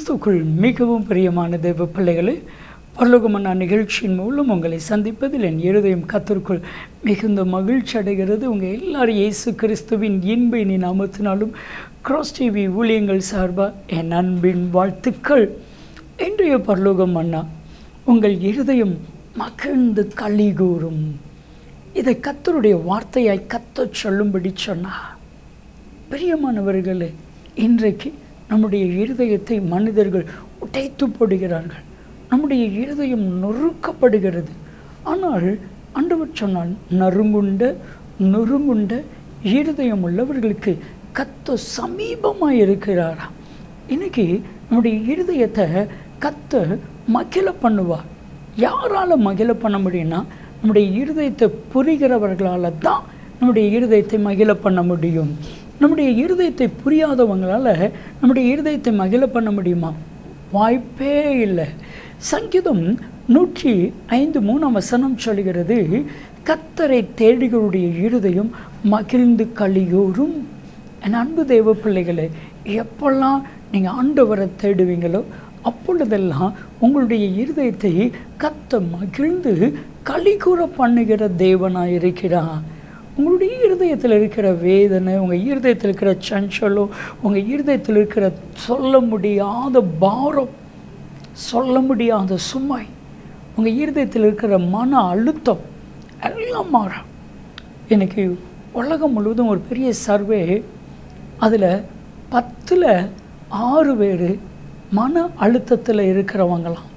கிறிஸ்துக்குள் மிகவும் பிரியமான தேவ பிள்ளைகளே பரலோகமன்னா நிகழ்ச்சியின் மூலம் உங்களை சந்திப்பதில் என் இருதயம் கத்திற்குள் மிகுந்த மகிழ்ச்சி அடைகிறது உங்கள் எல்லாரும் இயேசு கிறிஸ்துவின் இன்ப இனி நாமத்தினாலும் கிராஸ் டிவி ஊழியங்கள் சார்பாக என் அன்பின் வாழ்த்துக்கள் இன்றைய பரலோகம் அண்ணா உங்கள் இருதயம் மகிழ்ந்து களி கூறும் இதை கத்தருடைய வார்த்தையாய் கத்தச் சொல்லும்படி சொன்னார் பிரியமானவர்களே இன்றைக்கு நம்முடைய இருதயத்தை மனிதர்கள் உடைத்து போடுகிறார்கள் நம்முடைய இருதயம் நொறுக்கப்படுகிறது ஆனால் ஆண்டவர் சொன்னால் நறுங்குண்ட நொறுங்குண்ட இருதயம் உள்ளவர்களுக்கு கத்த சமீபமாக இருக்கிறாராம் இன்னைக்கு நம்முடைய இருதயத்தை கத்த மகிழ பண்ணுவார் யாரால் மகிழ பண்ண முடியும்னா நம்முடைய இருதயத்தை புரிகிறவர்களால் தான் நம்முடைய இருதயத்தை மகிழ பண்ண முடியும் நம்முடைய இருதயத்தை புரியாதவங்களால் நம்முடைய இருதயத்தை மகிழ பண்ண முடியுமா வாய்ப்பே இல்லை சங்கீதம் நூற்றி ஐந்து மூணாம் வசனம் சொல்கிறது கத்தரை தேடிகளுடைய இருதயம் மகிழ்ந்து கலியோரும் என் அன்பு தேவ பிள்ளைகளே எப்பெல்லாம் நீங்கள் ஆண்டவரை தேடுவீங்களோ அப்பொழுதெல்லாம் உங்களுடைய இருதயத்தை கத்த மகிழ்ந்து கலிகூற பண்ணுகிற தேவனாக இருக்கிறான் உங்களுடைய இருதயத்தில் இருக்கிற வேதனை உங்கள் இருதயத்தில் இருக்கிற சஞ்சலம் உங்கள் இருதயத்தில் இருக்கிற சொல்ல முடியாத பாரம் சொல்ல முடியாத சுமை உங்கள் இருதயத்தில் இருக்கிற மன அழுத்தம் எல்லாம் மாறும் எனக்கு உலகம் முழுவதும் ஒரு பெரிய சர்வே அதில் பத்தில் ஆறு பேர் மன அழுத்தத்தில் இருக்கிறவங்களாம்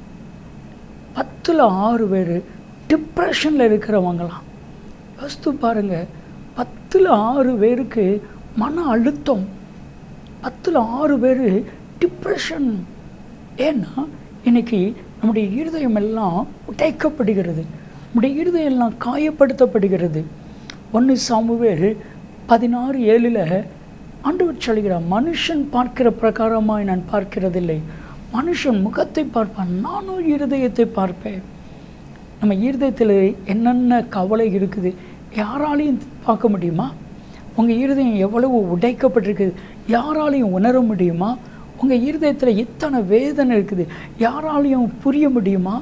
பத்தில் ஆறு பேர் டிப்ரெஷனில் இருக்கிறவங்களாம் யோசித்து பாருங்கள் பத்தில் ஆறு பேருக்கு மன அழுத்தம் பத்தில் ஆறு பேர் டிப்ரெஷன் ஏன்னா இன்னைக்கு நம்முடைய இருதயம் எல்லாம் உடைக்கப்படுகிறது நம்முடைய இருதயம் எல்லாம் காயப்படுத்தப்படுகிறது ஒன்று சாமுவேல் பதினாறு ஏழில் ஆண்டவர் சொல்கிறார் மனுஷன் பார்க்கிற பிரகாரமாய் நான் பார்க்கிறதில்லை மனுஷன் முகத்தை பார்ப்பான் நானும் இருதயத்தை பார்ப்பேன் நம்ம இருதயத்தில் என்னென்ன கவலை இருக்குது யாராலையும் பார்க்க முடியுமா உங்கள் இருதயம் எவ்வளவு உடைக்கப்பட்டிருக்குது யாராலையும் உணர முடியுமா உங்கள் இருதயத்தில் இத்தனை வேதனை இருக்குது யாராலையும் புரிய முடியுமா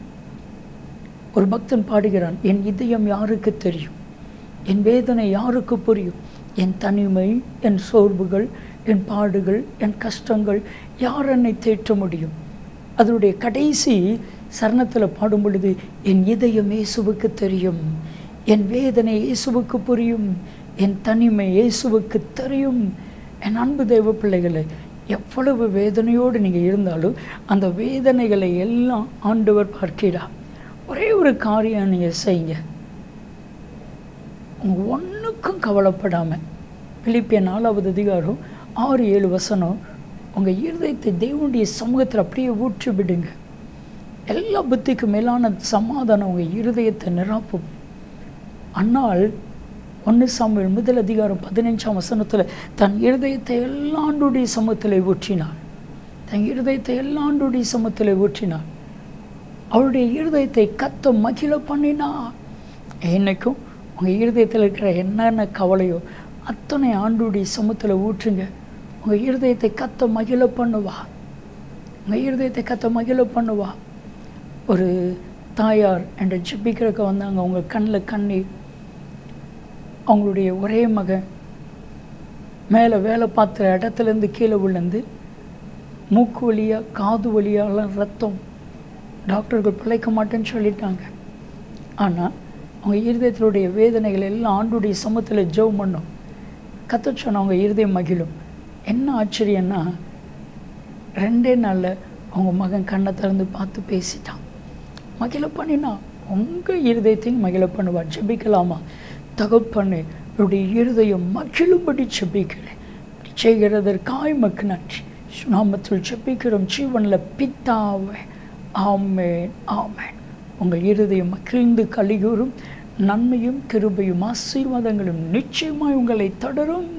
ஒரு பக்தன் பாடுகிறான் என் இதயம் யாருக்கு தெரியும் என் வேதனை யாருக்கு புரியும் என் தனிமை என் சோர்வுகள் என் பாடுகள் என் கஷ்டங்கள் யார் என்னை தேற்ற முடியும் அதனுடைய கடைசி சரணத்தில் பாடும் பொழுது என் இதயம் இயேசுவுக்கு தெரியும் என் வேதனை இயேசுவுக்கு புரியும் என் தனிமை இயேசுவுக்கு தெரியும் என் அன்பு தெய்வ பிள்ளைகளை எவ்வளவு வேதனையோடு நீங்கள் இருந்தாலும் அந்த வேதனைகளை எல்லாம் ஆண்டவர் பார்க்கிறார் ஒரே ஒரு காரியம் நீங்கள் செய்யுங்க ஒன்றுக்கும் கவலைப்படாமல் பிலிப்பிய நாலாவது அதிகாரம் ஆறு ஏழு வசனம் உங்கள் இருதயத்தை தேவனுடைய சமூகத்தில் அப்படியே ஊற்றி விடுங்க எல்லா புத்திக்கு மேலான சமாதானம் உங்கள் இருதயத்தை நிரப்பும் அன்னால் ஒன்று சாமியல் முதல் அதிகாரம் பதினஞ்சாம் வசனத்தில் தன் இருதயத்தை எல்லாண்டுடைய சமூகத்தில் ஊற்றினாள் தன் இருதயத்தை எல்லாண்டுடைய சமூகத்தில் ஊற்றினாள் அவருடைய இருதயத்தை கத்த மகிழ பண்ணினார் என்னைக்கும் உங்கள் இருதயத்தில் இருக்கிற என்னென்ன கவலையோ அத்தனை ஆண்டுடைய சமூகத்தில் ஊற்றுங்க உங்கள் இருதயத்தை கத்த மகிழ பண்ணுவா உங்கள் இருதயத்தை கத்த மகிழ பண்ணுவா ஒரு தாயார் என்ற ஜிப்பிக்கிறக்க வந்தாங்க அவங்க கண்ணில் கண்ணீர் அவங்களுடைய ஒரே மகன் மேலே வேலை பார்த்துற இடத்துலேருந்து கீழே விழுந்து மூக்கு வழியாக காது வழியாலாம் ரத்தம் டாக்டர்கள் பிழைக்க மாட்டேன்னு சொல்லிட்டாங்க ஆனால் அவங்க இருதயத்தினுடைய வேதனைகள் எல்லாம் ஆண்டுடைய சமத்தில் ஜெவ் பண்ணும் கத்த சொன்னவங்க இருதயம் மகிழும் என்ன ஆச்சரியன்னா ரெண்டே நாளில் அவங்க மகன் கண்ணை திறந்து பார்த்து பேசிட்டான் மகிழ பண்ணினா உங்கள் இருதயத்தையும் மகிழ பண்ணுவார் ஜெபிக்கலாமா தகப்பண்ணு என்னுடைய இருதயம் மகிழும்படி ஜெபிக்கிறேன் செய்கிறதற்காய் மக்கு நன்றி சுனாமத்தில் ஜெபிக்கிறோம் ஜீவனில் பித்தாவே ஆமேன் ஆமேன் உங்கள் இருதயம் மகிழ்ந்து கலிகூறும் நன்மையும் கிருபையும் ஆசீர்வாதங்களும் நிச்சயமாய் உங்களை தொடரும்